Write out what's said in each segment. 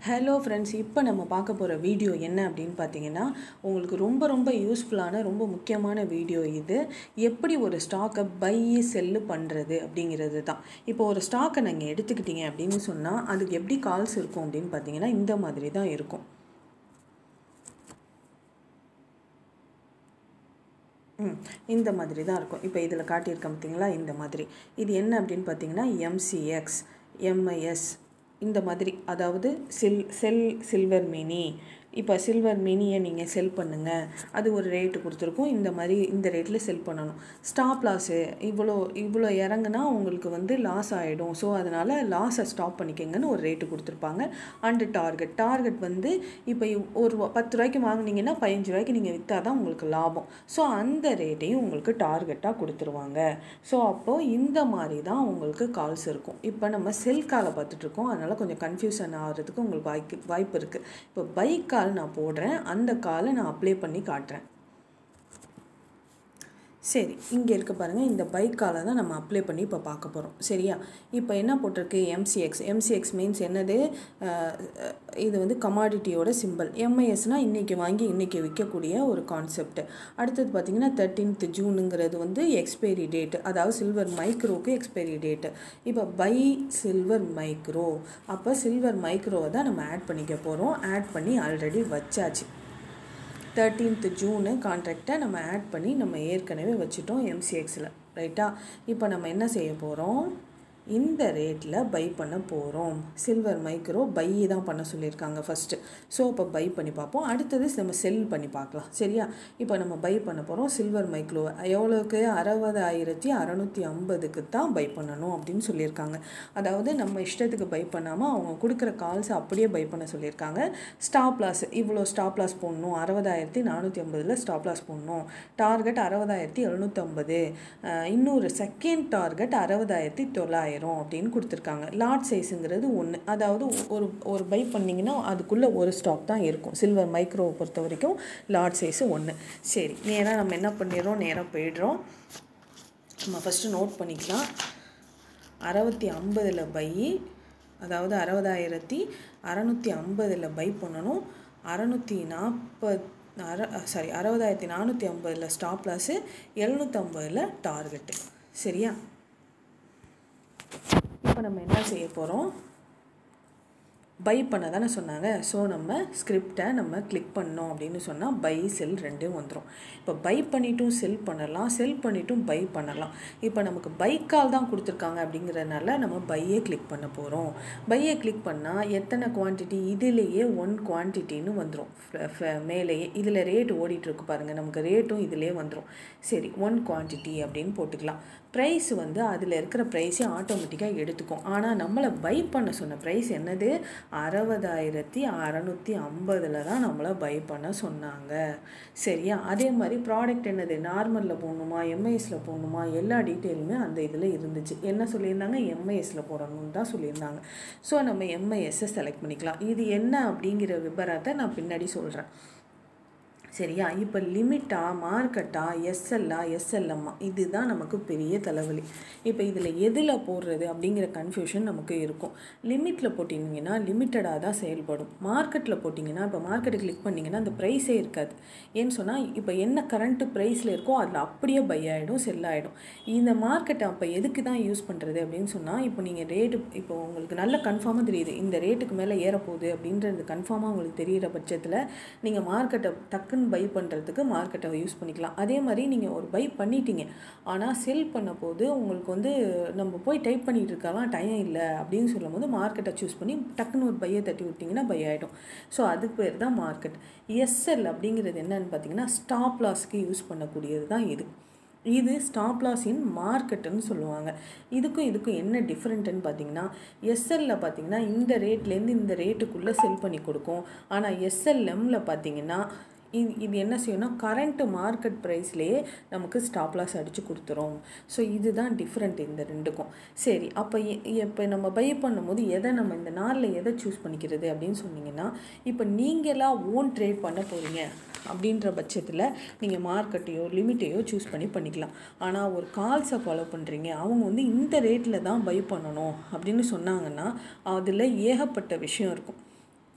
hello friends இப்போ நம்ம பார்க்க போகிற வீடியோ என்ன அப்படின்னு பார்த்தீங்கன்னா உங்களுக்கு ரொம்ப ரொம்ப யூஸ்ஃபுல்லான ரொம்ப முக்கியமான வீடியோ இது எப்படி ஒரு ஸ்டாக்கை பை செல்லு பண்ணுறது அப்படிங்கிறது தான் இப்போ ஒரு ஸ்டாக்கை நீங்கள் எடுத்துக்கிட்டீங்க அப்படின்னு சொன்னால் அதுக்கு எப்படி கால்ஸ் இருக்கும் அப்படின்னு பார்த்தீங்கன்னா இந்த மாதிரி தான் இருக்கும் ம் இந்த மாதிரி தான் இருக்கும் இப்போ இதில் காட்டியிருக்கேன் பார்த்தீங்களா இந்த மாதிரி இது என்ன அப்படின்னு பார்த்தீங்கன்னா எம்சிஎக்ஸ் எம்ஐஎஸ் இந்த மாதிரி அதாவது சில் செல் சில்வர் மினி இப்போ சில்வர் மினியை நீங்கள் செல் பண்ணுங்கள் அது ஒரு ரேட்டு கொடுத்துருக்கோம் இந்த மாதிரி இந்த ரேட்டில் செல் பண்ணணும் ஸ்டாப் லாஸு இவ்வளோ இவ்வளோ இறங்குனா உங்களுக்கு வந்து லாஸ் ஆகிடும் ஸோ அதனால் லாஸை ஸ்டாப் பண்ணிக்கங்கன்னு ஒரு ரேட்டு கொடுத்துருப்பாங்க அண்டு டார்கெட் டார்கெட் வந்து இப்போ ஒரு பத்து ரூபாய்க்கு வாங்கினீங்கன்னா பதினஞ்சு ரூபாய்க்கு நீங்கள் விற்றா தான் உங்களுக்கு லாபம் ஸோ அந்த ரேட்டையும் உங்களுக்கு டார்கெட்டாக கொடுத்துருவாங்க ஸோ அப்போது இந்த மாதிரி தான் உங்களுக்கு கால்ஸ் இருக்கும் இப்போ நம்ம செல் காலை பார்த்துட்ருக்கோம் அதனால் கொஞ்சம் கன்ஃபியூஷன் ஆகிறதுக்கு உங்களுக்கு வாய்ப்பு வாய்ப்பு இருக்குது இப்போ பைக் கால் நான் போடுறேன் அந்த காலை நான் அப்ளை பண்ணி காட்டுறேன் சரி இங்கே இருக்க பாருங்கள் இந்த பைக் காலை தான் நம்ம அப்ளை பண்ணி இப்போ பார்க்க போகிறோம் சரியா இப்போ என்ன போட்டிருக்கு எம்சிஎக்ஸ் எம்சிஎக்ஸ் மீன்ஸ் என்னது இது வந்து கமாடிட்டியோட சிம்பிள் எம்ஐஎஸ்னால் இன்றைக்கி வாங்கி இன்றைக்கி விற்கக்கூடிய ஒரு கான்செப்ட் அடுத்தது பார்த்திங்கன்னா தேர்ட்டீன்த் ஜூனுங்கிறது வந்து எக்ஸ்பைரி டேட்டு அதாவது சில்வர் மைக்ரோக்கு எக்ஸ்பைரி டேட்டு இப்போ பை சில்வர் மைக்ரோ அப்போ சில்வர் மைக்ரோவை தான் நம்ம ஆட் பண்ணிக்க போகிறோம் ஆட் பண்ணி ஆல்ரெடி வச்சாச்சு தேர்ட்டீன்த் ஜூனு கான்ட்ராக்டை நம்ம ஆட் பண்ணி நம்ம ஏற்கனவே வச்சுட்டோம் எம்சிஎக்ஸில் ரைட்டா இப்போ நம்ம என்ன செய்ய போகிறோம் இந்த ரேட்டில் பை பண்ண போகிறோம் சில்வர் மைக்ரோ பை தான் பண்ண சொல்லியிருக்காங்க ஃபஸ்ட்டு ஸோ இப்போ பை பண்ணி பார்ப்போம் அடுத்தது நம்ம செல் பண்ணி பார்க்கலாம் சரியா இப்போ நம்ம பை பண்ண போகிறோம் சில்வர் மைக்ரோ எவ்வளோக்கு அறுபதாயிரத்தி அறநூற்றி ஐம்பதுக்கு தான் பை பண்ணணும் அப்படின்னு சொல்லியிருக்காங்க அதாவது நம்ம இஷ்டத்துக்கு பை பண்ணாமல் அவங்க கொடுக்குற கால்ஸ் அப்படியே பை பண்ண சொல்லியிருக்காங்க ஸ்டாப் லாஸ் இவ்வளோ ஸ்டாப் லாஸ் போடணும் அறுபதாயிரத்தி நானூற்றி ஐம்பதில் ஸ்டாப் லாஸ் போடணும் டார்கெட் அறுபதாயிரத்தி எழுநூற்றம்பது இன்னொரு செகண்ட் டார்கெட் அறுபதாயிரத்தி தொள்ளாயிரம் ஆயிரம் அப்படின்னு கொடுத்துருக்காங்க லாட் சைஸுங்கிறது ஒன்று அதாவது ஒரு ஒரு பை பண்ணிங்கன்னா அதுக்குள்ளே ஒரு ஸ்டாக் தான் இருக்கும் சில்வர் மைக்ரோவை பொறுத்த வரைக்கும் லாட் சைஸு ஒன்று சரி நேராக நம்ம என்ன பண்ணிடுறோம் நேராக போயிடுறோம் நம்ம ஃபஸ்ட்டு நோட் பண்ணிக்கலாம் அறுபத்தி ஐம்பதில் பை அதாவது அறுபதாயிரத்தி அறநூற்றி ஐம்பதில் பை பண்ணணும் அறநூற்றி நாற்பது அற சாரி அறுபதாயிரத்தி நானூற்றி ஐம்பதில் ஸ்டாப் லாஸு எழுநூற்றம்பதில் டார்கெட்டு சரியா இப்போ நம்ம என்ன செய்ய போகிறோம் பை பண்ண தானே சொன்னாங்க ஸோ நம்ம ஸ்கிரிப்டை நம்ம கிளிக் பண்ணோம் அப்படின்னு சொன்னால் பை செல் ரெண்டும் வந்துடும் இப்போ பை பண்ணிட்டும் செல் பண்ணலாம் செல் பண்ணிட்டும் பை பண்ணலாம் இப்போ நமக்கு பை கால் தான் கொடுத்துருக்காங்க அப்படிங்கிறதுனால நம்ம பையை கிளிக் பண்ண போகிறோம் பையை கிளிக் பண்ணால் எத்தனை குவான்டிட்டி இதிலேயே ஒன் குவான்டிட்டின்னு வந்துடும் மேலேயே இதில் ரேட் ஓடிட்டுருக்கு பாருங்கள் நமக்கு ரேட்டும் இதிலே வந்துடும் சரி ஒன் குவான்டிட்டி அப்படின்னு போட்டுக்கலாம் ப்ரைஸ் வந்து அதில் இருக்கிற ப்ரைஸே ஆட்டோமேட்டிக்காக எடுத்துக்கும் ஆனால் நம்மளை பை பண்ண சொன்ன ப்ரைஸ் என்னது அறுபதாயிரத்தி அறநூற்றி ஐம்பதில் தான் நம்மளை பை பண்ண சொன்னாங்க சரியா அதே மாதிரி ப்ராடக்ட் என்னது நார்மலில் போடணுமா எம்ஐஎஸில் போடணுமா எல்லா டீட்டெயிலுமே அந்த இதில் இருந்துச்சு என்ன சொல்லியிருந்தாங்க எம்ஐஎஸில் போடணும்னு தான் சொல்லியிருந்தாங்க ஸோ நம்ம எம்ஐஎஸ்ஸை செலக்ட் பண்ணிக்கலாம் இது என்ன அப்படிங்கிற விபரத்தை நான் பின்னாடி சொல்கிறேன் சரியா இப்போ லிமிட்டா மார்க்கெட்டா எஸ்எல்லா எஸ்எல்எம்மா இதுதான் நமக்கு பெரிய தலைவலி இப்போ இதில் எதில் போடுறது அப்படிங்கிற கன்ஃபியூஷன் நமக்கு இருக்கும் லிமிட்டில் போட்டிங்கன்னா லிமிட்டடாக தான் செயல்படும் மார்க்கெட்டில் போட்டிங்கன்னா இப்போ மார்க்கெட்டை கிளிக் பண்ணிங்கன்னா அந்த ப்ரைஸே இருக்காது ஏன்னு சொன்னால் இப்போ என்ன கரண்ட்டு ப்ரைஸில் இருக்கோ அதில் அப்படியே பை ஆகிடும் செல் ஆகிடும் இந்த மார்க்கெட்டை அப்போ எதுக்கு தான் யூஸ் பண்ணுறது அப்படின்னு சொன்னால் இப்போ நீங்கள் ரேட்டு இப்போ உங்களுக்கு நல்ல கன்ஃபார்மாக தெரியுது இந்த ரேட்டுக்கு மேலே ஏறப்போகுது அப்படின்றது கன்ஃபார்மாக உங்களுக்கு தெரிகிற பட்சத்தில் நீங்கள் மார்க்கெட்டை டக்குன்னு பை பண்ணுறதுக்கு மார்க்கெட்டை யூஸ் பண்ணிக்கலாம் அதே மாதிரி நீங்கள் ஒரு பை பண்ணிட்டீங்க ஆனால் செல் பண்ண போது உங்களுக்கு வந்து நம்ம போய் டைப் பண்ணிகிட்டு இருக்கலாம் டைம் இல்லை அப்படின்னு சொல்லும் போது மார்க்கெட்டை சூஸ் பண்ணி டக்குன்னு ஒரு பையை தட்டி விட்டிங்கன்னா பை ஆகிடும் ஸோ அதுக்கு பேர் தான் மார்க்கெட் எஸ்எல் அப்படிங்கிறது என்னன்னு பார்த்தீங்கன்னா ஸ்டாப் லாஸ்க்கு யூஸ் பண்ணக்கூடியது தான் இது இது ஸ்டாப் லாஸ் இன் மார்க்கெட்டுன்னு சொல்லுவாங்க இதுக்கும் இதுக்கும் என்ன டிஃப்ரெண்ட்டுன்னு பார்த்தீங்கன்னா எஸ்எல்ல பார்த்தீங்கன்னா இந்த ரேட்லேருந்து இந்த ரேட்டுக்குள்ளே செல் பண்ணி கொடுக்கும் ஆனால் எஸ்எல்எம்மில் பார்த்தீங்கன்னா இது இது என்ன செய்யணும்னா கரண்ட்டு மார்க்கெட் ப்ரைஸ்லேயே நமக்கு ஸ்டாப் லாஸ் அடித்து கொடுத்துரும் ஸோ இதுதான் டிஃப்ரெண்ட் இந்த ரெண்டுக்கும் சரி அப்போ இப்போ நம்ம பை பண்ணும்போது எதை நம்ம இந்த நாளில் எதை சூஸ் பண்ணிக்கிறது அப்படின்னு சொன்னீங்கன்னா இப்போ நீங்களாக ஓன் ட்ரேட் பண்ண போகிறீங்க அப்படின்ற பட்சத்தில் நீங்கள் மார்க்கெட்டையோ லிமிட்டையோ சூஸ் பண்ணி பண்ணிக்கலாம் ஆனால் ஒரு கால்ஸை ஃபாலோ பண்ணுறீங்க அவங்க வந்து இந்த ரேட்டில் தான் பை பண்ணணும் அப்படின்னு சொன்னாங்கன்னா அதில் ஏகப்பட்ட விஷயம் இருக்கும்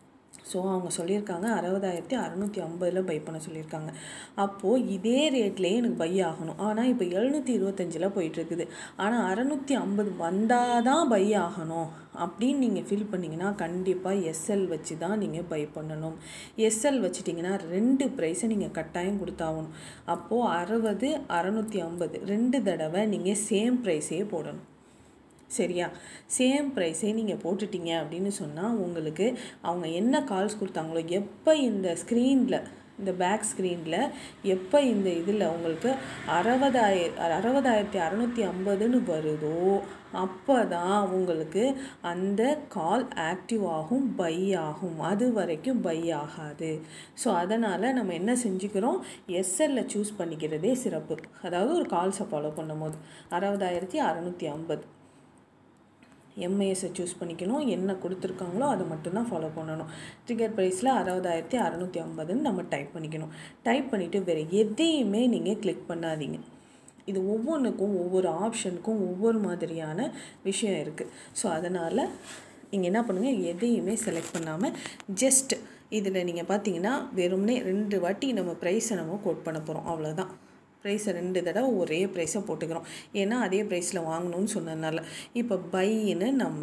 ஸோ அவங்க சொல்லியிருக்காங்க அறுபதாயிரத்தி அறநூற்றி ஐம்பதில் பை பண்ண சொல்லியிருக்காங்க அப்போது இதே ரேட்லேயே எனக்கு பை ஆகணும் ஆனால் இப்போ எழுநூற்றி இருபத்தஞ்சில் போயிட்டுருக்குது ஆனால் அறநூற்றி ஐம்பது வந்தால் தான் பை ஆகணும் அப்படின்னு நீங்கள் ஃபில் பண்ணிங்கன்னா கண்டிப்பாக எஸ்எல் வச்சு தான் நீங்கள் பை பண்ணணும் எஸ்எல் வச்சிட்டிங்கன்னா ரெண்டு ப்ரைஸை நீங்கள் கட்டாயம் கொடுத்தாகணும் அப்போது அறுபது அறநூற்றி ஐம்பது ரெண்டு தடவை நீங்கள் சேம் ப்ரைஸே போடணும் சரியா சேம் ப்ரைஸே நீங்கள் போட்டுட்டீங்க அப்படின்னு சொன்னால் உங்களுக்கு அவங்க என்ன கால்ஸ் கொடுத்தாங்களோ எப்போ இந்த ஸ்க்ரீனில் இந்த பேக் ஸ்க்ரீனில் எப்போ இந்த இதில் உங்களுக்கு அறுபதாய அறுபதாயிரத்தி அறநூற்றி ஐம்பதுன்னு வருதோ அப்போ தான் உங்களுக்கு அந்த கால் ஆக்டிவ் ஆகும் பை ஆகும் அது வரைக்கும் பை ஆகாது ஸோ அதனால் நம்ம என்ன செஞ்சுக்கிறோம் எஸ்எல்ல சூஸ் பண்ணிக்கிறதே சிறப்பு அதாவது ஒரு கால்ஸை ஃபாலோ பண்ணும்போது அறுபதாயிரத்தி அறநூற்றி ஐம்பது எம்ஏஎஸை சூஸ் பண்ணிக்கணும் என்ன கொடுத்துருக்காங்களோ அதை மட்டும்தான் ஃபாலோ பண்ணணும் ட்ரிகர் ப்ரைஸில் அறுபதாயிரத்தி அறநூற்றி ஐம்பதுன்னு நம்ம டைப் பண்ணிக்கணும் டைப் பண்ணிவிட்டு வேறு எதையுமே நீங்கள் கிளிக் பண்ணாதீங்க இது ஒவ்வொன்றுக்கும் ஒவ்வொரு ஆப்ஷனுக்கும் ஒவ்வொரு மாதிரியான விஷயம் இருக்குது ஸோ அதனால் நீங்கள் என்ன பண்ணுங்கள் எதையுமே செலக்ட் பண்ணாமல் ஜஸ்ட் இதில் நீங்கள் பார்த்தீங்கன்னா வெறுமனே ரெண்டு வாட்டி நம்ம ப்ரைஸை நம்ம கோட் பண்ண போகிறோம் அவ்வளோதான் ப்ரைஸை ரெண்டு தடவை ஒரே ப்ரைஸை போட்டுக்கிறோம் ஏன்னா அதே ப்ரைஸில் வாங்கணும்னு சொன்னதுனால இப்போ பைன்னு நம்ம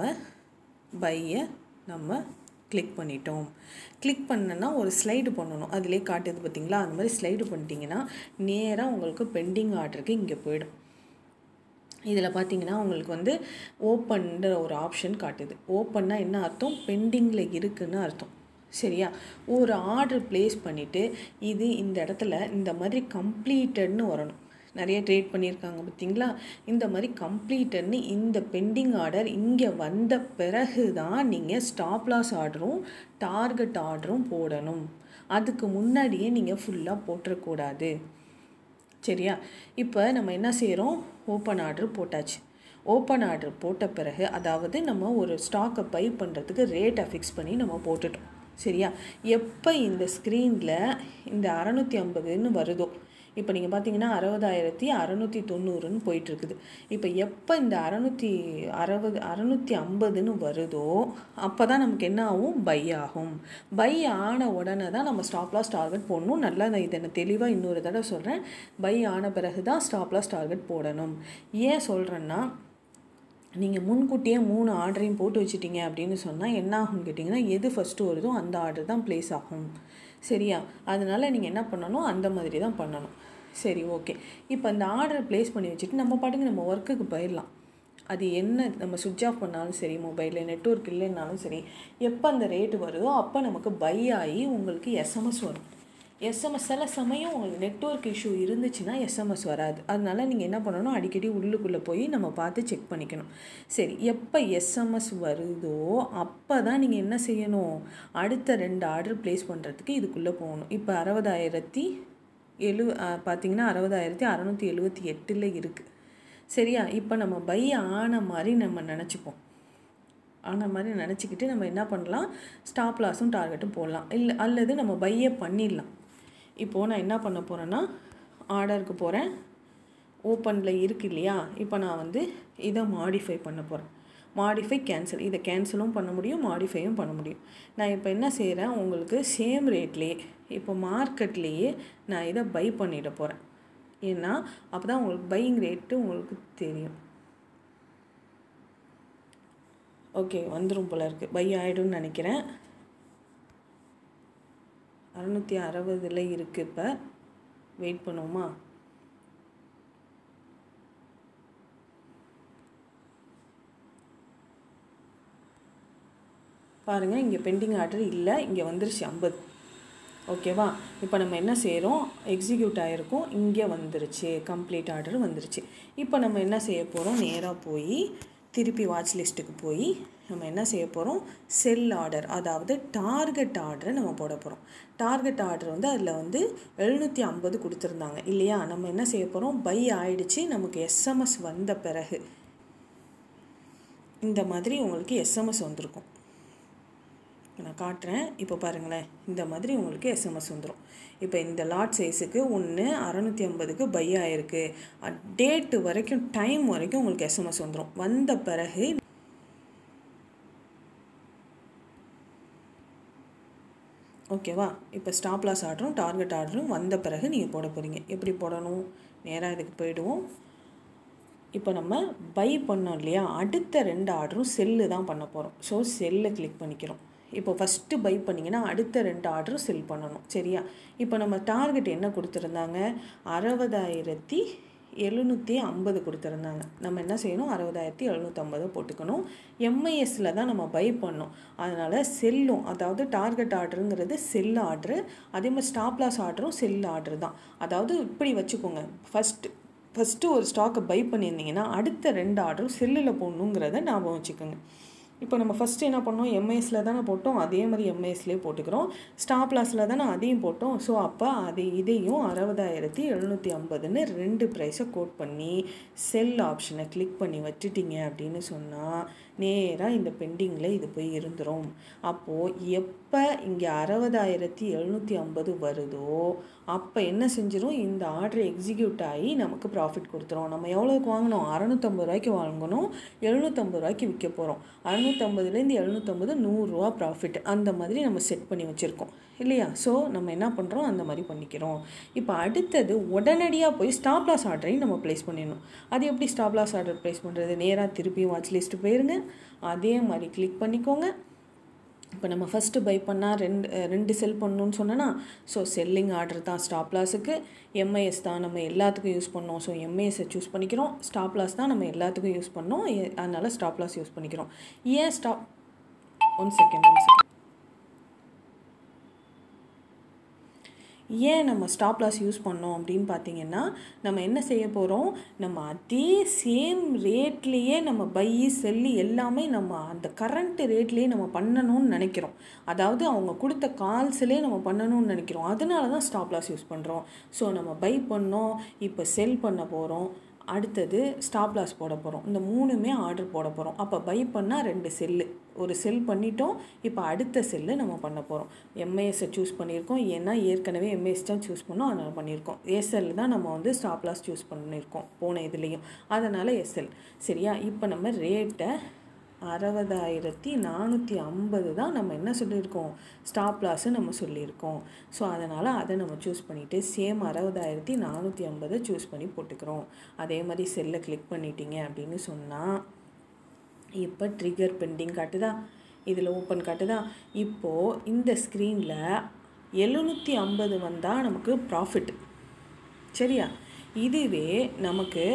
பையை நம்ம கிளிக் பண்ணிட்டோம் கிளிக் பண்ணனா ஒரு ஸ்லைடு பண்ணணும் அதிலே காட்டுது பார்த்தீங்களா அந்த மாதிரி ஸ்லைடு பண்ணிட்டீங்கன்னா நேராக உங்களுக்கு பெண்டிங் ஆர்டருக்கு இங்கே போயிடும் இதில் பார்த்தீங்கன்னா உங்களுக்கு வந்து ஓப்பன்ற ஒரு ஆப்ஷன் காட்டுது ஓப்பன்னா என்ன அர்த்தம் பெண்டிங்கில் இருக்குன்னு அர்த்தம் சரியா ஒரு ஆர்டர் ப்ளேஸ் பண்ணிவிட்டு இது இந்த இடத்துல இந்த மாதிரி கம்ப்ளீட்டட்னு வரணும் நிறைய ட்ரேட் பண்ணியிருக்காங்க பார்த்தீங்களா இந்த மாதிரி கம்ப்ளீட்டட்னு இந்த பெண்டிங் ஆர்டர் இங்கே வந்த பிறகு தான் நீங்கள் ஸ்டாப் லாஸ் ஆர்டரும் டார்கெட் ஆர்டரும் போடணும் அதுக்கு முன்னாடியே நீங்கள் ஃபுல்லாக போட்டுறக்கூடாது சரியா இப்போ நம்ம என்ன செய்கிறோம் ஓப்பன் ஆர்டர் போட்டாச்சு ஓப்பன் ஆர்டர் போட்ட பிறகு அதாவது நம்ம ஒரு ஸ்டாக்கை பை பண்ணுறதுக்கு ரேட்டை ஃபிக்ஸ் பண்ணி நம்ம போட்டுட்டோம் சரியா எப்போ இந்த ஸ்க்ரீனில் இந்த அறநூற்றி ஐம்பதுன்னு வருதோ இப்போ நீங்கள் பார்த்தீங்கன்னா அறுபதாயிரத்தி அறநூற்றி தொண்ணூறுன்னு போயிட்டுருக்குது இப்போ எப்போ இந்த அறநூற்றி அறுபது அறநூற்றி ஐம்பதுன்னு வருதோ அப்போ தான் நமக்கு என்ன ஆகும் பை ஆகும் பை ஆன உடனே தான் நம்ம ஸ்டாப் லாஸ் டார்கெட் போடணும் நல்லா நான் இதை நான் தெளிவாக இன்னொரு தடவை சொல்கிறேன் பை ஆன பிறகு தான் ஸ்டாப் லாஸ் டார்கெட் போடணும் ஏன் சொல்கிறேன்னா நீங்கள் முன்கூட்டியே மூணு ஆர்டரையும் போட்டு வச்சிட்டிங்க அப்படின்னு சொன்னால் என்ன ஆகும்னு கேட்டிங்கன்னா எது ஃபஸ்ட்டு வருதோ அந்த ஆர்டர் தான் ப்ளேஸ் ஆகும் சரியா அதனால் நீங்கள் என்ன பண்ணணும் அந்த மாதிரி தான் பண்ணணும் சரி ஓகே இப்போ அந்த ஆர்டர் ப்ளேஸ் பண்ணி வச்சுட்டு நம்ம பாட்டுக்கு நம்ம ஒர்க்குக்கு போயிடலாம் அது என்ன நம்ம சுவிட்ச் ஆஃப் பண்ணாலும் சரி மொபைலில் நெட்ஒர்க் இல்லைன்னாலும் சரி எப்போ அந்த ரேட்டு வருதோ அப்போ நமக்கு பை ஆகி உங்களுக்கு எஸ்எம்எஸ் வரும் எஸ்எம்எஸ் சில சமயம் உங்களுக்கு நெட்ஒர்க் இஷ்யூ இருந்துச்சுன்னா எஸ்எம்எஸ் வராது அதனால நீங்கள் என்ன பண்ணணும் அடிக்கடி உள்ளுக்குள்ளே போய் நம்ம பார்த்து செக் பண்ணிக்கணும் சரி எப்போ எஸ்எம்எஸ் வருதோ அப்போ தான் நீங்கள் என்ன செய்யணும் அடுத்த ரெண்டு ஆர்டர் ப்ளேஸ் பண்ணுறதுக்கு இதுக்குள்ளே போகணும் இப்போ அறுபதாயிரத்தி எழு பார்த்தீங்கன்னா அறுபதாயிரத்தி அறநூற்றி எழுபத்தி எட்டில் இருக்குது சரியா இப்போ நம்ம பை ஆன மாதிரி நம்ம நினச்சிப்போம் ஆன மாதிரி நினச்சிக்கிட்டு நம்ம என்ன பண்ணலாம் ஸ்டாப் லாஸும் டார்கெட்டும் போடலாம் இல்லை அல்லது நம்ம பையே பண்ணிடலாம் இப்போது நான் என்ன பண்ண போகிறேன்னா ஆர்டருக்கு போகிறேன் ஓப்பனில் இருக்கு இல்லையா இப்போ நான் வந்து இதை மாடிஃபை பண்ண போகிறேன் மாடிஃபை கேன்சல் இதை கேன்சலும் பண்ண முடியும் மாடிஃபையும் பண்ண முடியும் நான் இப்போ என்ன செய்கிறேன் உங்களுக்கு சேம் ரேட்லேயே இப்போ மார்க்கெட்லேயே நான் இதை பை பண்ணிட போகிறேன் ஏன்னா அப்போ தான் உங்களுக்கு பையிங் ரேட்டு உங்களுக்கு தெரியும் ஓகே வந்துடும் போல இருக்குது பை ஆகிடும்னு நினைக்கிறேன் அறநூற்றி அறுபதில் இருக்குது இப்போ வெயிட் பண்ணுவோமா பாருங்கள் இங்கே பெண்டிங் ஆர்டர் இல்லை இங்கே வந்துருச்சு ஐம்பது ஓகேவா இப்போ நம்ம என்ன செய்கிறோம் எக்ஸிக்யூட் ஆகிருக்கோம் இங்கே வந்துருச்சு கம்ப்ளீட் ஆர்டர் வந்துருச்சு இப்போ நம்ம என்ன செய்ய போகிறோம் நேராக போய் திருப்பி வாட்ச் லிஸ்ட்டுக்கு போய் நம்ம என்ன செய்ய போகிறோம் செல் ஆர்டர் அதாவது டார்கெட் ஆர்டரை நம்ம போட போகிறோம் டார்கெட் ஆர்டர் வந்து அதில் வந்து எழுநூற்றி ஐம்பது கொடுத்துருந்தாங்க இல்லையா நம்ம என்ன செய்ய போகிறோம் பை ஆயிடுச்சு நமக்கு எஸ்எம்எஸ் வந்த பிறகு இந்த மாதிரி உங்களுக்கு எஸ்எம்எஸ் வந்திருக்கும் நான் காட்டுறேன் இப்போ பாருங்களேன் இந்த மாதிரி உங்களுக்கு எஸ்எம்எஸ் வந்துடும் இப்போ இந்த லாட் சைஸுக்கு ஒன்று அறநூற்றி ஐம்பதுக்கு பை ஆகிருக்கு டேட்டு வரைக்கும் டைம் வரைக்கும் உங்களுக்கு எஸ்எம்எஸ் வந்துடும் வந்த பிறகு ஓகேவா இப்போ ஸ்டாப் லாஸ் ஆர்டரும் டார்கெட் ஆர்டரும் வந்த பிறகு நீங்கள் போட போகிறீங்க எப்படி போடணும் நேராக இதுக்கு போயிடுவோம் இப்போ நம்ம பை பண்ணோம் இல்லையா அடுத்த ரெண்டு ஆர்டரும் செல்லு தான் பண்ண போகிறோம் ஸோ செல்லை கிளிக் பண்ணிக்கிறோம் இப்போ ஃபஸ்ட்டு பை பண்ணிங்கன்னா அடுத்த ரெண்டு ஆர்டரும் செல் பண்ணணும் சரியா இப்போ நம்ம டார்கெட் என்ன கொடுத்துருந்தாங்க அறுபதாயிரத்தி எழுநூற்றி ஐம்பது கொடுத்துருந்தாங்க நம்ம என்ன செய்யணும் அறுபதாயிரத்தி எழுநூற்றம்பது போட்டுக்கணும் எம்ஐஎஸில் தான் நம்ம பை பண்ணோம் அதனால் செல்லும் அதாவது டார்கெட் ஆர்டருங்கிறது செல் ஆர்டரு அதே மாதிரி ஸ்டாப் லாஸ் ஆர்டரும் செல் ஆர்டர் தான் அதாவது இப்படி வச்சுக்கோங்க ஃபஸ்ட்டு ஃபஸ்ட்டு ஒரு ஸ்டாக்கை பை பண்ணியிருந்தீங்கன்னா அடுத்த ரெண்டு ஆர்டரும் செல்லில் போடணுங்கிறத ஞாபகம் வச்சுக்கோங்க இப்போ நம்ம ஃபஸ்ட்டு என்ன பண்ணோம் எம்ஐஎஸில் தானே போட்டோம் அதே மாதிரி எம்ஐஎஸ்லேயே போட்டுக்கிறோம் ஸ்டாப் லாஸில் தானே அதையும் போட்டோம் ஸோ அப்போ அது இதையும் அறுபதாயிரத்தி எழுநூற்றி ஐம்பதுன்னு ரெண்டு ப்ரைஸை கோட் பண்ணி செல் ஆப்ஷனை கிளிக் பண்ணி வச்சுட்டீங்க அப்படின்னு சொன்னால் நேராக இந்த பெண்டிங்கில் இது போய் இருந்துரும் அப்போது எப்போ இங்கே அறுபதாயிரத்தி எழுநூற்றி ஐம்பது வருதோ அப்போ என்ன செஞ்சிடும் இந்த ஆர்டர் எக்ஸிக்யூட் ஆகி நமக்கு ப்ராஃபிட் கொடுத்துரும் நம்ம எவ்வளோக்கு வாங்கினோம் அறநூற்றம்பது ரூபாய்க்கு வாங்கணும் எழுநூற்றம்பது ரூபாய்க்கு விற்க போகிறோம் அறநூற்றம்பதுலேருந்து எழுநூற்றம்பது நூறுரூவா ப்ராஃபிட் அந்த மாதிரி நம்ம செட் பண்ணி வச்சுருக்கோம் இல்லையா ஸோ நம்ம என்ன பண்ணுறோம் அந்த மாதிரி பண்ணிக்கிறோம் இப்போ அடுத்தது உடனடியாக போய் ஸ்டாப் லாஸ் ஆர்டரையும் நம்ம ப்ளேஸ் பண்ணிடணும் அது எப்படி ஸ்டாப் லாஸ் ஆர்டர் ப்ளேஸ் பண்ணுறது நேராக திருப்பியும் வாட்ச் லிஸ்ட்டு போயிருங்க அதே மாதிரி கிளிக் பண்ணிக்கோங்க இப்போ நம்ம ஃபஸ்ட்டு பை பண்ணால் ரெண்டு ரெண்டு செல் பண்ணணும்னு சொன்னேன்னா ஸோ செல்லிங் ஆர்டர் தான் ஸ்டாப் லாஸுக்கு எம்ஐஎஸ் தான் நம்ம எல்லாத்துக்கும் யூஸ் பண்ணோம் ஸோ எம்ஐஎஸை சூஸ் பண்ணிக்கிறோம் ஸ்டாப் லாஸ் தான் நம்ம எல்லாத்துக்கும் யூஸ் பண்ணோம் அதனால் ஸ்டாப் லாஸ் யூஸ் பண்ணிக்கிறோம் ஏன் stop one second one second ஏன் நம்ம ஸ்டாப் லாஸ் யூஸ் பண்ணோம் அப்படின்னு பார்த்தீங்கன்னா நம்ம என்ன செய்ய போகிறோம் நம்ம அதே சேம் ரேட்லேயே நம்ம பை செல்லு எல்லாமே நம்ம அந்த கரண்ட் ரேட்லேயே நம்ம பண்ணணும்னு நினைக்கிறோம் அதாவது அவங்க கொடுத்த கால்ஸ்லேயே நம்ம பண்ணணும்னு நினைக்கிறோம் அதனால தான் ஸ்டாப் லாஸ் யூஸ் பண்ணுறோம் ஸோ நம்ம பை பண்ணோம் இப்போ செல் பண்ண போகிறோம் அடுத்தது ஸ்டாப் லாஸ் போட போகிறோம் இந்த மூணுமே ஆர்டர் போட போகிறோம் அப்போ பை பண்ணால் ரெண்டு செல்லு ஒரு செல் பண்ணிட்டோம் இப்போ அடுத்த செல்லு நம்ம பண்ண போகிறோம் எம்ஐஎஸை சூஸ் பண்ணியிருக்கோம் ஏன்னா ஏற்கனவே எம்ஐஎஸ் தான் சூஸ் பண்ணோம் அதனால் பண்ணியிருக்கோம் எஸ்எல் தான் நம்ம வந்து ஸ்டாப் லாஸ் சூஸ் பண்ணியிருக்கோம் போன இதுலேயும் அதனால் எஸ்எல் சரியா இப்போ நம்ம ரேட்டை அறுபதாயிரத்தி நானூற்றி ஐம்பது தான் நம்ம என்ன சொல்லியிருக்கோம் ஸ்டாப் லாஸு நம்ம சொல்லியிருக்கோம் ஸோ அதனால் அதை நம்ம சூஸ் பண்ணிவிட்டு சேம் அறுபதாயிரத்தி நானூற்றி ஐம்பதை சூஸ் பண்ணி போட்டுக்கிறோம் அதே மாதிரி செல்லை கிளிக் பண்ணிட்டீங்க அப்படின்னு சொன்னால் இப்போ ட்ரிகர் பெண்டிங் காட்டுதா இதில் ஓப்பன் காட்டுதா இப்போது இந்த ஸ்க்ரீனில் எழுநூற்றி ஐம்பது வந்தால் நமக்கு ப்ராஃபிட் சரியா இதுவே நமக்கு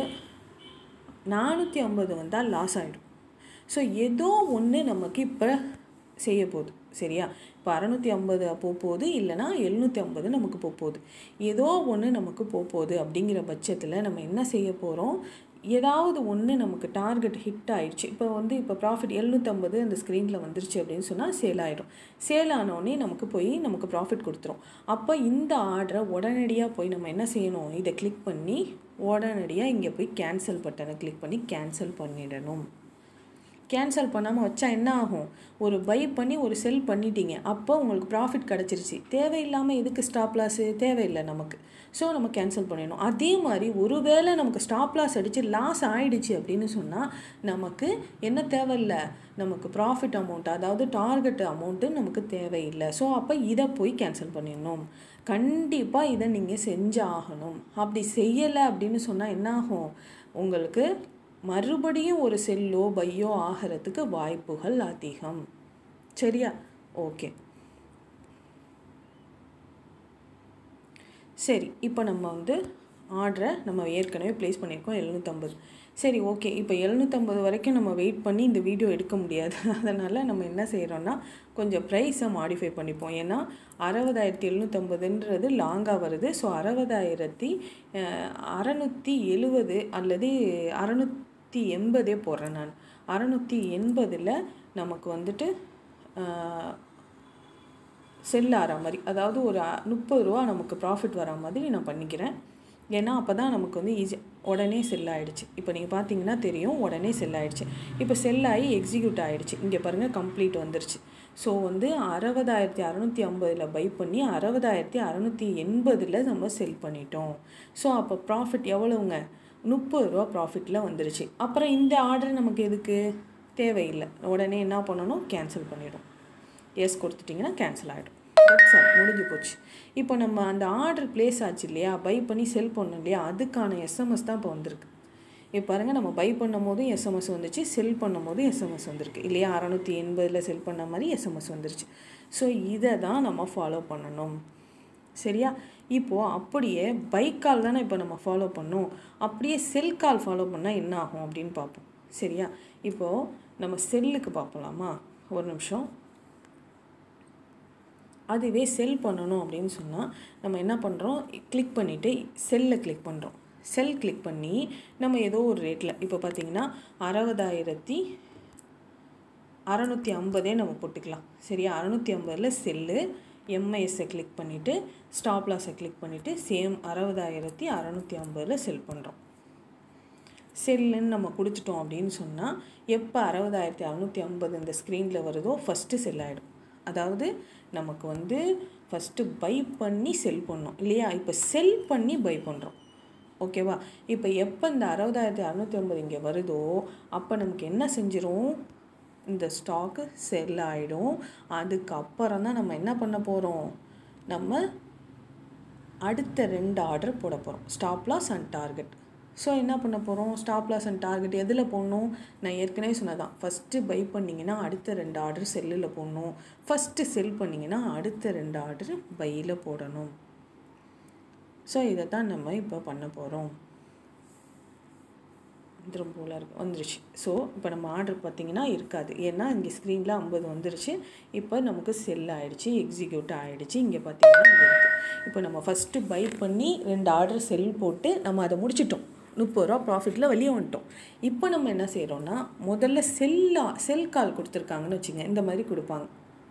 நானூற்றி ஐம்பது வந்தால் லாஸ் ஆகிடும் ஸோ ஏதோ ஒன்று நமக்கு இப்போ செய்ய போகுது சரியா இப்போ அறநூற்றி ஐம்பது போக போகுது இல்லைனா எழுநூற்றி ஐம்பது நமக்கு போக போகுது ஏதோ ஒன்று நமக்கு போக போகுது அப்படிங்கிற பட்சத்தில் நம்ம என்ன செய்ய போகிறோம் ஏதாவது ஒன்று நமக்கு டார்கெட் ஹிட் ஆயிடுச்சு இப்போ வந்து இப்போ ப்ராஃபிட் எழுநூற்றம்பது அந்த ஸ்க்ரீனில் வந்துருச்சு அப்படின்னு சொன்னால் சேல் ஆகிடும் சேல் ஆனோடனே நமக்கு போய் நமக்கு ப்ராஃபிட் கொடுத்துரும் அப்போ இந்த ஆர்டரை உடனடியாக போய் நம்ம என்ன செய்யணும் இதை கிளிக் பண்ணி உடனடியாக இங்கே போய் கேன்சல் பட்டனை கிளிக் பண்ணி கேன்சல் பண்ணிடணும் கேன்சல் பண்ணாமல் வச்சா என்ன ஆகும் ஒரு பை பண்ணி ஒரு செல் பண்ணிட்டீங்க அப்போ உங்களுக்கு ப்ராஃபிட் கிடச்சிருச்சு தேவையில்லாமல் எதுக்கு ஸ்டாப் லாஸு தேவையில்லை நமக்கு ஸோ நம்ம கேன்சல் பண்ணிடணும் அதே மாதிரி ஒருவேளை நமக்கு ஸ்டாப் லாஸ் அடித்து லாஸ் ஆகிடுச்சு அப்படின்னு சொன்னால் நமக்கு என்ன தேவையில்லை நமக்கு ப்ராஃபிட் அமௌண்ட் அதாவது டார்கெட் அமௌண்ட்டு நமக்கு தேவையில்லை ஸோ அப்போ இதை போய் கேன்சல் பண்ணிடணும் கண்டிப்பாக இதை நீங்கள் செஞ்சு ஆகணும் அப்படி செய்யலை அப்படின்னு சொன்னால் என்ன ஆகும் உங்களுக்கு மறுபடியும் ஒரு செல்லோ பையோ ஆகிறதுக்கு வாய்ப்புகள் அதிகம் சரியா ஓகே சரி இப்போ நம்ம வந்து ஆர்டரை நம்ம ஏற்கனவே ப்ளேஸ் பண்ணியிருக்கோம் எழுநூற்றம்பது சரி ஓகே இப்போ எழுநூற்றம்பது வரைக்கும் நம்ம வெயிட் பண்ணி இந்த வீடியோ எடுக்க முடியாது அதனால் நம்ம என்ன செய்கிறோன்னா கொஞ்சம் ப்ரைஸை மாடிஃபை பண்ணிப்போம் ஏன்னா அறுபதாயிரத்தி எழுநூற்றம்பதுன்றது லாங்காக வருது ஸோ அறுபதாயிரத்தி அறநூற்றி எழுவது அல்லது அறநூற்றி எண்பதே போடுறேன் நான் அறநூற்றி எண்பதில் நமக்கு வந்துட்டு செல் ஆகிற மாதிரி அதாவது ஒரு முப்பது ரூபா நமக்கு ப்ராஃபிட் வர மாதிரி நான் பண்ணிக்கிறேன் ஏன்னா அப்போ தான் நமக்கு வந்து ஈஸி உடனே செல் ஆகிடுச்சு இப்போ நீங்கள் பார்த்தீங்கன்னா தெரியும் உடனே செல் ஆகிடுச்சு இப்போ செல் ஆகி எக்ஸிக்யூட் ஆகிடுச்சு இங்கே பாருங்கள் கம்ப்ளீட் வந்துருச்சு ஸோ வந்து அறுபதாயிரத்தி அறநூற்றி ஐம்பதில் பை பண்ணி அறுபதாயிரத்தி அறநூற்றி எண்பதில் நம்ம செல் பண்ணிட்டோம் ஸோ அப்போ ப்ராஃபிட் எவ்வளோங்க முப்பது ரூபா ப்ராஃபிட்டில் வந்துருச்சு அப்புறம் இந்த ஆர்டர் நமக்கு எதுக்கு தேவையில்லை உடனே என்ன பண்ணணும் கேன்சல் பண்ணிடும் எஸ் கொடுத்துட்டிங்கன்னா கேன்சல் ஆகிடும் தட்ஸ் ஆல் முடிஞ்சு போச்சு இப்போ நம்ம அந்த ஆர்டர் ப்ளேஸ் ஆச்சு இல்லையா பை பண்ணி செல் பண்ணோம் இல்லையா அதுக்கான எஸ்எம்எஸ் தான் இப்போ வந்திருக்கு இப்போ பாருங்கள் நம்ம பை பண்ணும் போதும் எஸ்எம்எஸ் வந்துச்சு செல் பண்ணும் போதும் எஸ்எம்எஸ் வந்திருக்கு இல்லையா அறநூற்றி எண்பதில் செல் பண்ண மாதிரி எஸ்எம்எஸ் வந்துருச்சு ஸோ இதை தான் நம்ம ஃபாலோ பண்ணணும் சரியா இப்போது அப்படியே பைக் கால் தானே இப்போ நம்ம ஃபாலோ பண்ணோம் அப்படியே செல் கால் ஃபாலோ பண்ணால் என்ன ஆகும் அப்படின்னு பார்ப்போம் சரியா இப்போது நம்ம செல்லுக்கு பார்ப்பலாமா ஒரு நிமிஷம் அதுவே செல் பண்ணணும் அப்படின்னு சொன்னால் நம்ம என்ன பண்ணுறோம் கிளிக் பண்ணிவிட்டு செல்லில் கிளிக் பண்ணுறோம் செல் கிளிக் பண்ணி நம்ம ஏதோ ஒரு ரேட்டில் இப்போ பார்த்தீங்கன்னா அறுபதாயிரத்தி அறநூற்றி ஐம்பதே நம்ம போட்டுக்கலாம் சரியா அறநூற்றி ஐம்பதில் செல்லு எம்ஐஎஸ்ஸை கிளிக் பண்ணிவிட்டு ஸ்டாப் லாஸை கிளிக் பண்ணிவிட்டு சேம் அறுபதாயிரத்தி அறநூற்றி ஐம்பதில் செல் பண்ணுறோம் செல்லுன்னு நம்ம கொடுத்துட்டோம் அப்படின்னு சொன்னால் எப்போ அறுபதாயிரத்தி அறநூற்றி ஐம்பது இந்த ஸ்க்ரீனில் வருதோ ஃபஸ்ட்டு செல் ஆகிடும் அதாவது நமக்கு வந்து ஃபஸ்ட்டு பை பண்ணி செல் பண்ணோம் இல்லையா இப்போ செல் பண்ணி பை பண்ணுறோம் ஓகேவா இப்போ எப்போ இந்த அறுபதாயிரத்தி அறநூற்றி ஐம்பது இங்கே வருதோ அப்போ நமக்கு என்ன செஞ்சிரும் இந்த ஸ்டாக்கு செல் ஆகிடும் அதுக்கப்புறம் தான் நம்ம என்ன பண்ண போகிறோம் நம்ம அடுத்த ரெண்டு ஆர்டர் போட போகிறோம் stop loss and target so என்ன பண்ண போகிறோம் ஸ்டாப் லாஸ் அண்ட் டார்கெட் எதில் போடணும் நான் ஏற்கனவே சொன்னதான் ஃபஸ்ட்டு பை பண்ணிங்கன்னா அடுத்த ரெண்டு ஆர்டர் செல்லில் போடணும் ஃபஸ்ட்டு செல் பண்ணிங்கன்னா அடுத்த ரெண்டு ஆர்டர் பையில் போடணும் ஸோ இதை தான் நம்ம இப்போ பண்ண போகிறோம் வந்துடும் போல இருக்கு வந்துருச்சு ஸோ இப்போ நம்ம ஆர்டர் பார்த்தீங்கன்னா இருக்காது ஏன்னா இங்கே ஸ்க்ரீனில் ஐம்பது வந்துருச்சு இப்போ நமக்கு செல் ஆகிடுச்சு எக்ஸிக்யூட் ஆகிடுச்சு இங்கே பார்த்தீங்கன்னா இங்கே இருக்குது இப்போ நம்ம ஃபஸ்ட்டு பை பண்ணி ரெண்டு ஆர்டர் செல் போட்டு நம்ம அதை முடிச்சிட்டோம் முப்பது ரூபா ப்ராஃபிட்டில் வெளியே வந்துட்டோம் இப்போ நம்ம என்ன செய்கிறோன்னா முதல்ல செல்லா செல் கால் கொடுத்துருக்காங்கன்னு வச்சுங்க இந்த மாதிரி கொடுப்பாங்க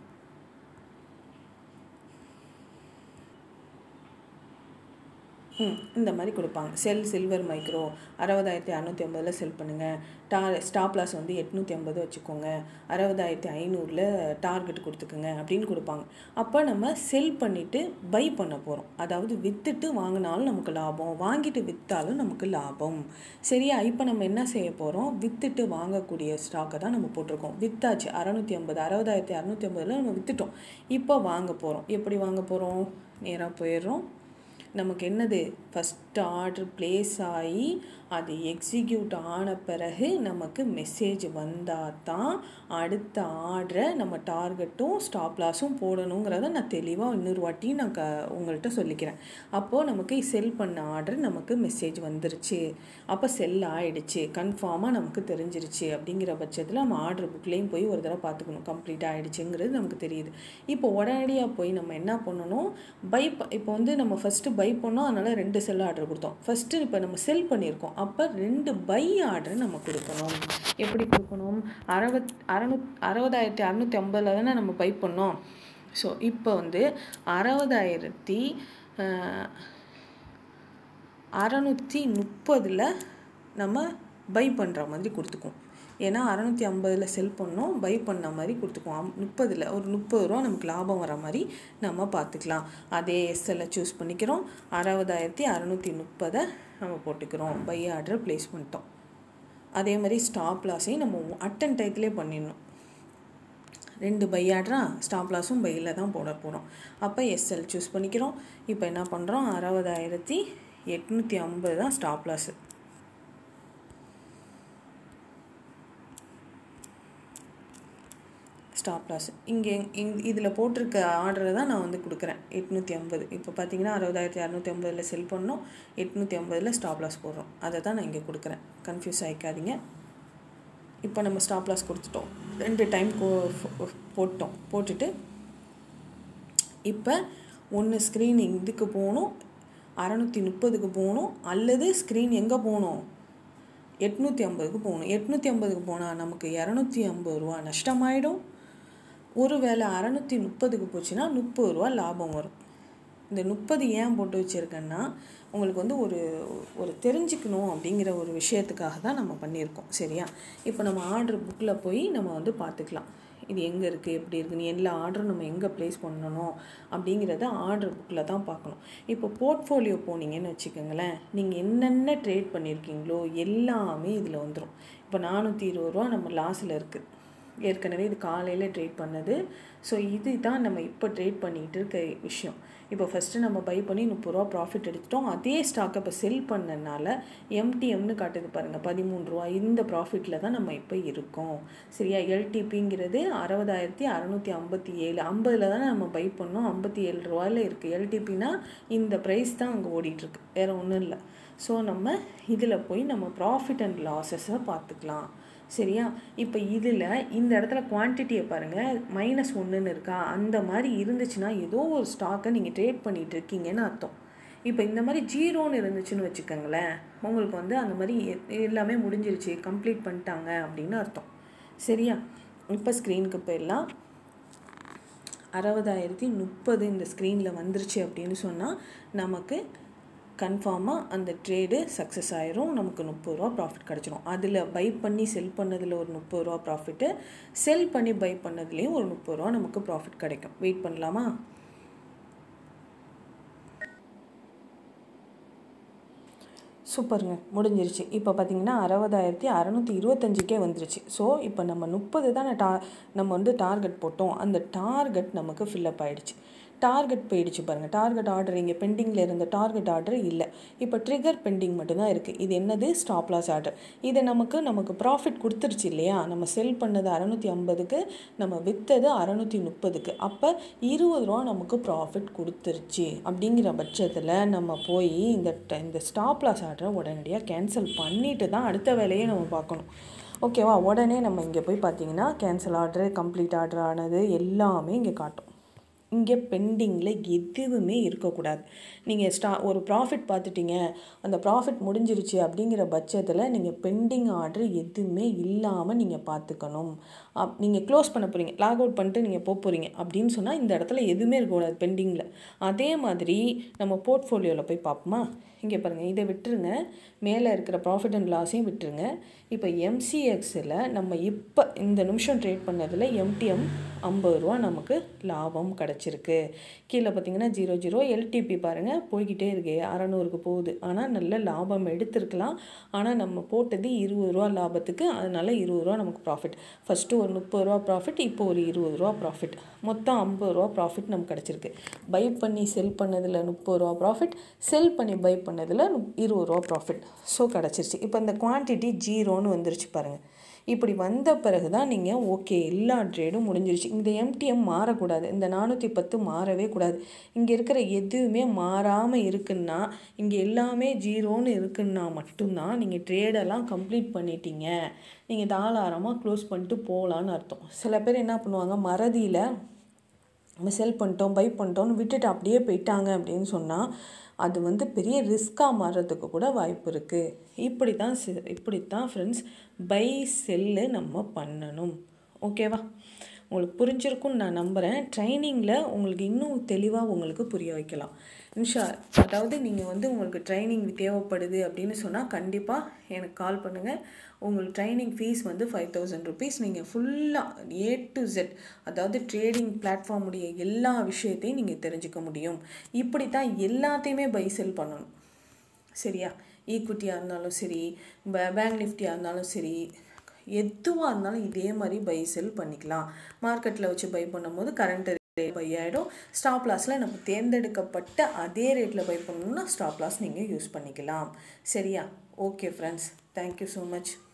ம் இந்த மாதிரி கொடுப்பாங்க செல் சில்வர் மைக்ரோ அறுபதாயிரத்தி அறநூற்றி ஐம்பதில் செல் பண்ணுங்கள் டா ஸ்டாப் லாஸ் வந்து எட்நூற்றி ஐம்பது வச்சுக்கோங்க அறுபதாயிரத்தி ஐநூறில் டார்கெட் கொடுத்துக்குங்க அப்படின்னு கொடுப்பாங்க அப்போ நம்ம செல் பண்ணிவிட்டு பை பண்ண போகிறோம் அதாவது விற்றுட்டு வாங்கினாலும் நமக்கு லாபம் வாங்கிட்டு விற்றாலும் நமக்கு லாபம் சரியா இப்போ நம்ம என்ன செய்ய போகிறோம் விற்றுட்டு வாங்கக்கூடிய ஸ்டாக்கை தான் நம்ம போட்டிருக்கோம் விற்றாச்சு அறநூற்றி ஐம்பது அறுபதாயிரத்தி அறநூற்றி ஐம்பதில் நம்ம விற்றுட்டோம் இப்போ வாங்க போகிறோம் எப்படி வாங்க போகிறோம் நேராக போயிடுறோம் நமக்கு என்னது ஃபஸ்ட்டு ஆர்டர் ப்ளேஸ் ஆகி அது எக்ஸிக்யூட் ஆன பிறகு நமக்கு மெசேஜ் வந்தால் தான் அடுத்த ஆர்டரை நம்ம டார்கெட்டும் ஸ்டாப் லாஸும் போடணுங்கிறத நான் தெளிவாக இன்னொரு வாட்டி நான் க உங்கள்கிட்ட சொல்லிக்கிறேன் அப்போது நமக்கு செல் பண்ண ஆர்டர் நமக்கு மெசேஜ் வந்துருச்சு அப்போ செல் ஆகிடுச்சு கன்ஃபார்மாக நமக்கு தெரிஞ்சிருச்சு அப்படிங்கிற பட்சத்தில் நம்ம ஆர்டர் புக்லேயும் போய் ஒரு தடவை பார்த்துக்கணும் கம்ப்ளீட் ஆகிடுச்சுங்கிறது நமக்கு தெரியுது இப்போ உடனடியாக போய் நம்ம என்ன பண்ணணும் பை இப்போ வந்து நம்ம ஃபஸ்ட்டு பை பண்ணோம் அதனால் ரெண்டு செல் ஆர்டர் கொடுத்தோம் ஃபஸ்ட்டு இப்போ நம்ம செல் பண்ணியிருக்கோம் அப்போ ரெண்டு பை ஆர்டர் நம்ம கொடுக்கணும் எப்படி கொடுக்கணும் அறுபத் அறநூத் அறுபதாயிரத்தி அறநூற்றி ஐம்பதில் தானே நம்ம பை பண்ணோம் ஸோ இப்போ வந்து அறுபதாயிரத்தி அறநூற்றி முப்பதில் நம்ம பை பண்ணுற மாதிரி கொடுத்துக்குவோம் ஏன்னா அறநூற்றி ஐம்பதில் செல் பண்ணோம் பை பண்ண மாதிரி கொடுத்துக்குவோம் முப்பதில் ஒரு முப்பது ரூபா நமக்கு லாபம் வர மாதிரி நம்ம பார்த்துக்கலாம் அதே எஸ்எல்லை சூஸ் பண்ணிக்கிறோம் அறுபதாயிரத்தி அறநூற்றி முப்பதை நம்ம போட்டுக்கிறோம் பை ஆர்டர் ப்ளேஸ் பண்ணிட்டோம் அதே மாதிரி ஸ்டாப் லாஸையும் நம்ம அட்டன் டயத்துலேயே பண்ணிடணும் ரெண்டு பை ஆர்டரா ஸ்டாப் லாஸும் பையில் தான் போட போகிறோம் அப்போ எஸ்எல் சூஸ் பண்ணிக்கிறோம் இப்போ என்ன பண்ணுறோம் அறுபதாயிரத்தி எட்நூற்றி ஐம்பது தான் ஸ்டாப் லாஸு ஸ்டாப் லாஸ் இங்கே இங் இதில் போட்டிருக்க ஆர்டரை தான் நான் வந்து கொடுக்குறேன் எட்நூற்றி ஐம்பது இப்போ பார்த்தீங்கன்னா அறுபதாயிரத்தி அறநூற்றி ஐம்பதில் செல் பண்ணோம் எட்நூற்றி ஐம்பதில் ஸ்டாப் லாஸ் போடுறோம் அதை தான் நான் இங்கே கொடுக்குறேன் கன்ஃபியூஸ் ஆகிக்காதீங்க இப்போ நம்ம ஸ்டாப் லாஸ் கொடுத்துட்டோம் ரெண்டு டைம் போட்டோம் போட்டுட்டு இப்போ ஒன்று ஸ்க்ரீன் இதுக்கு போகணும் அறநூற்றி முப்பதுக்கு போகணும் அல்லது ஸ்க்ரீன் எங்கே போகணும் எட்நூற்றி ஐம்பதுக்கு போகணும் எட்நூற்றி ஐம்பதுக்கு போனால் நமக்கு இரநூத்தி ஐம்பது ரூபா நஷ்டமாயிடும் ஒரு வேளை அறநூற்றி முப்பதுக்கு போச்சுன்னா முப்பது ரூபா லாபம் வரும் இந்த முப்பது ஏன் போட்டு வச்சுருக்கேன்னா உங்களுக்கு வந்து ஒரு ஒரு தெரிஞ்சுக்கணும் அப்படிங்கிற ஒரு விஷயத்துக்காக தான் நம்ம பண்ணியிருக்கோம் சரியா இப்போ நம்ம ஆர்டர் புக்கில் போய் நம்ம வந்து பார்த்துக்கலாம் இது எங்கே இருக்குது எப்படி இருக்குன்னு எல்லா ஆர்டரும் நம்ம எங்கே ப்ளேஸ் பண்ணணும் அப்படிங்கிறத ஆர்டர் புக்கில் தான் பார்க்கணும் இப்போ போர்ட்ஃபோலியோ போனீங்கன்னு வச்சுக்கோங்களேன் நீங்கள் என்னென்ன ட்ரேட் பண்ணியிருக்கீங்களோ எல்லாமே இதில் வந்துடும் இப்போ நானூற்றி இருபது ரூபா நம்ம லாஸில் இருக்குது ஏற்கனவே இது காலையில் ட்ரேட் பண்ணது ஸோ இது தான் நம்ம இப்போ ட்ரேட் பண்ணிகிட்டு இருக்க விஷயம் இப்போ ஃபஸ்ட்டு நம்ம பை பண்ணி முப்பது ரூபா ப்ராஃபிட் எடுத்துட்டோம் அதே ஸ்டாக்கை இப்போ செல் பண்ணனால எம்டிஎம்னு காட்டுது பாருங்கள் பதிமூணு ரூபா இந்த ப்ராஃபிட்டில் தான் நம்ம இப்போ இருக்கோம் சரியா எல்டிபிங்கிறது அறுபதாயிரத்தி அறநூற்றி ஐம்பத்தி ஏழு ஐம்பதில் தானே நம்ம பை பண்ணோம் ஐம்பத்தி ஏழு ரூபாயில் இருக்குது எல்டிபினா இந்த ப்ரைஸ் தான் அங்கே ஓடிட்டுருக்கு வேறு ஒன்றும் இல்லை ஸோ நம்ம இதில் போய் நம்ம ப்ராஃபிட் அண்ட் லாஸஸை பார்த்துக்கலாம் சரியா இப்போ இதில் இந்த இடத்துல குவான்டிட்டியை பாருங்கள் மைனஸ் ஒன்றுன்னு இருக்கா அந்த மாதிரி இருந்துச்சுன்னா ஏதோ ஒரு ஸ்டாக்கை நீங்கள் ட்ரேட் பண்ணிகிட்டு இருக்கீங்கன்னு அர்த்தம் இப்போ இந்த மாதிரி ஜீரோன்னு இருந்துச்சுன்னு வச்சுக்கோங்களேன் உங்களுக்கு வந்து அந்த மாதிரி எல்லாமே முடிஞ்சிருச்சு கம்ப்ளீட் பண்ணிட்டாங்க அப்படின்னு அர்த்தம் சரியா இப்போ ஸ்க்ரீனுக்கு போயிடலாம் அறுபதாயிரத்தி முப்பது இந்த ஸ்க்ரீனில் வந்துருச்சு அப்படின்னு சொன்னால் நமக்கு கன்ஃபார்மாக அந்த ட்ரேடு சக்ஸஸ் ஆயிரும் நமக்கு முப்பது ரூபா ப்ராஃபிட் கிடச்சிரும் அதில் பை பண்ணி செல் பண்ணதில் ஒரு முப்பது ரூபா ப்ராஃபிட்டு செல் பண்ணி பை பண்ணதுலேயும் ஒரு முப்பது ரூபா நமக்கு ப்ராஃபிட் கிடைக்கும் வெயிட் பண்ணலாமா சூப்பருங்க முடிஞ்சிருச்சு இப்போ பார்த்தீங்கன்னா அறுபதாயிரத்தி அறநூற்றி இருபத்தஞ்சுக்கே வந்துருச்சு ஸோ இப்போ நம்ம முப்பது தானே டா நம்ம வந்து டார்கெட் போட்டோம் அந்த டார்கெட் நமக்கு ஃபில்லப் ஆகிடுச்சு டார்கெட் போயிடுச்சு பாருங்கள் டார்கெட் ஆர்டர் இங்கே பெண்டிங்கில் இருந்த டார்கெட் ஆர்டர் இல்லை இப்போ ட்ரிகர் பெண்டிங் மட்டும்தான் இருக்குது இது என்னது ஸ்டாப் லாஸ் ஆர்டர் இது நமக்கு நமக்கு ப்ராஃபிட் கொடுத்துருச்சு இல்லையா நம்ம செல் பண்ணது அறநூற்றி ஐம்பதுக்கு நம்ம விற்றது அறநூற்றி முப்பதுக்கு அப்போ இருபது ரூபா நமக்கு ப்ராஃபிட் கொடுத்துருச்சு அப்படிங்கிற பட்சத்தில் நம்ம போய் இந்த இந்த ஸ்டாப் லாஸ் ஆர்டரை உடனடியாக கேன்சல் பண்ணிட்டு தான் அடுத்த வேலையை நம்ம பார்க்கணும் ஓகேவா உடனே நம்ம இங்கே போய் பார்த்தீங்கன்னா கேன்சல் ஆர்டர் கம்ப்ளீட் ஆர்டர் ஆனது எல்லாமே இங்கே காட்டும் இங்கே பெண்டிங்கில் எதுவுமே இருக்கக்கூடாது நீங்கள் ஸ்டா ஒரு ப்ராஃபிட் பார்த்துட்டீங்க அந்த ப்ராஃபிட் முடிஞ்சிருச்சு அப்படிங்கிற பட்சத்தில் நீங்கள் பெண்டிங் ஆர்டர் எதுவுமே இல்லாமல் நீங்கள் பார்த்துக்கணும் அப் நீங்கள் க்ளோஸ் பண்ண போகிறீங்க லாக் அவுட் பண்ணிட்டு நீங்கள் போக போகிறீங்க அப்படின்னு சொன்னால் இந்த இடத்துல எதுவுமே இருக்கக்கூடாது பெண்டிங்கில் அதே மாதிரி நம்ம போர்ட்ஃபோலியோவில் போய் பார்ப்போமா இங்கே பாருங்கள் இதை விட்டுருங்க மேலே இருக்கிற ப்ராஃபிட் அண்ட் லாஸையும் விட்டுருங்க இப்போ எம்சிஎக்ஸில் நம்ம இப்போ இந்த நிமிஷம் ட்ரேட் பண்ணதில் எம்டிஎம் ஐம்பது ரூபா நமக்கு லாபம் கிடச்சிருக்கு கீழே பார்த்தீங்கன்னா ஜீரோ ஜீரோ எல்டிபி பாருங்கள் போய்கிட்டே இருக்கு அறநூறுக்கு போகுது ஆனால் நல்ல லாபம் எடுத்திருக்கலாம் ஆனால் நம்ம போட்டது இருபது ரூபா லாபத்துக்கு அதனால இருபது ரூபா நமக்கு ப்ராஃபிட் ஃபஸ்ட்டு ஒரு முப்பது ரூபா ப்ராஃபிட் இப்போ ஒரு இருபது ரூபா ப்ராஃபிட் மொத்தம் ஐம்பது ரூபா ப்ராஃபிட் நமக்கு கிடச்சிருக்கு பை பண்ணி செல் பண்ணதில் முப்பது ரூபா ப்ராஃபிட் செல் பண்ணி பை பண்ணதில் இருபது ரூபா ப்ராஃபிட் ஸோ கிடச்சிருச்சு இப்போ இந்த குவான்டிட்டி ஜீரோன்னு வந்துருச்சு பாருங்கள் இப்படி வந்த பிறகு தான் நீங்கள் ஓகே எல்லா ட்ரேடும் முடிஞ்சிருச்சு இந்த எம்டிஎம் மாறக்கூடாது இந்த நானூற்றி பத்து மாறவே கூடாது இங்கே இருக்கிற எதுவுமே மாறாமல் இருக்குன்னா இங்கே எல்லாமே ஜீரோன்னு இருக்குன்னா மட்டும்தான் நீங்கள் ட்ரேடெல்லாம் கம்ப்ளீட் பண்ணிட்டீங்க நீங்கள் தாளாரமாக க்ளோஸ் பண்ணிட்டு போகலான்னு அர்த்தம் சில பேர் என்ன பண்ணுவாங்க மறதியில் நம்ம செல் பண்ணிட்டோம் பை பண்ணிட்டோம்னு விட்டுட்டு அப்படியே போயிட்டாங்க அப்படின்னு சொன்னால் அது வந்து பெரிய ரிஸ்க்காக மாறுறதுக்கு கூட வாய்ப்பு இருக்குது இப்படி தான் இப்படி தான் ஃப்ரெண்ட்ஸ் பை செல்லு நம்ம பண்ணணும் ஓகேவா உங்களுக்கு புரிஞ்சிருக்கும்னு நான் நம்புகிறேன் ட்ரைனிங்கில் உங்களுக்கு இன்னும் தெளிவாக உங்களுக்கு புரிய வைக்கலாம் இன்ஷா அதாவது நீங்கள் வந்து உங்களுக்கு ட்ரைனிங் தேவைப்படுது அப்படின்னு சொன்னால் கண்டிப்பாக எனக்கு கால் பண்ணுங்கள் உங்களுக்கு ட்ரைனிங் ஃபீஸ் வந்து ஃபைவ் தௌசண்ட் ருபீஸ் நீங்கள் ஃபுல்லாக ஏ டு ஜெட் அதாவது ட்ரேடிங் பிளாட்ஃபார்முடைய எல்லா விஷயத்தையும் நீங்கள் தெரிஞ்சுக்க முடியும் இப்படி தான் எல்லாத்தையுமே பை செல் பண்ணணும் சரியா ஈக்விட்டியாக இருந்தாலும் சரி பேங்க் நிஃப்டியாக இருந்தாலும் சரி எதுவாக இருந்தாலும் இதே மாதிரி பை செல் பண்ணிக்கலாம் மார்க்கெட்டில் வச்சு பை பண்ணும்போது கரண்ட் பை ஆகிடும் ஸ்டாப் லாஸில் நம்ம தேர்ந்தெடுக்கப்பட்ட அதே ரேட்டில் பை பண்ணணும்னா ஸ்டாப் லாஸ் நீங்கள் யூஸ் பண்ணிக்கலாம் சரியா okay friends thank you so much